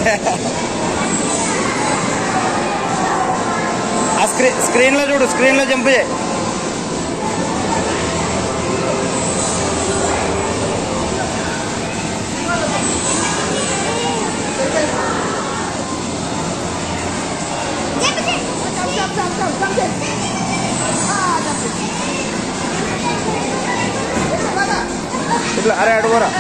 ఆ screen screen లో చూడు స్క్రీన్ లో జంప్ చేయి ఇట్లా అరే అడుగురా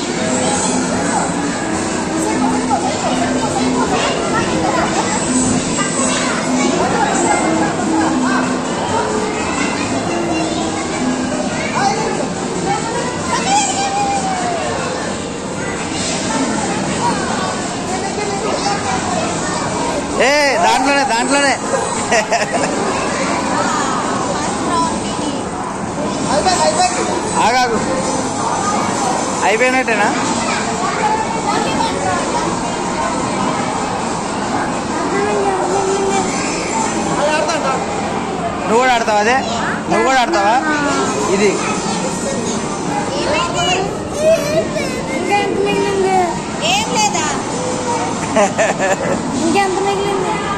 ఏ దాంట్లోనే దాంట్లోనే ఆగాగు అయిపోయినట్టేనా నువ్వు కూడా ఆడతావా అదే నువ్వు కూడా ఆడతావా ఇది ఏం లేదా ఇంకెంత మిగిలింది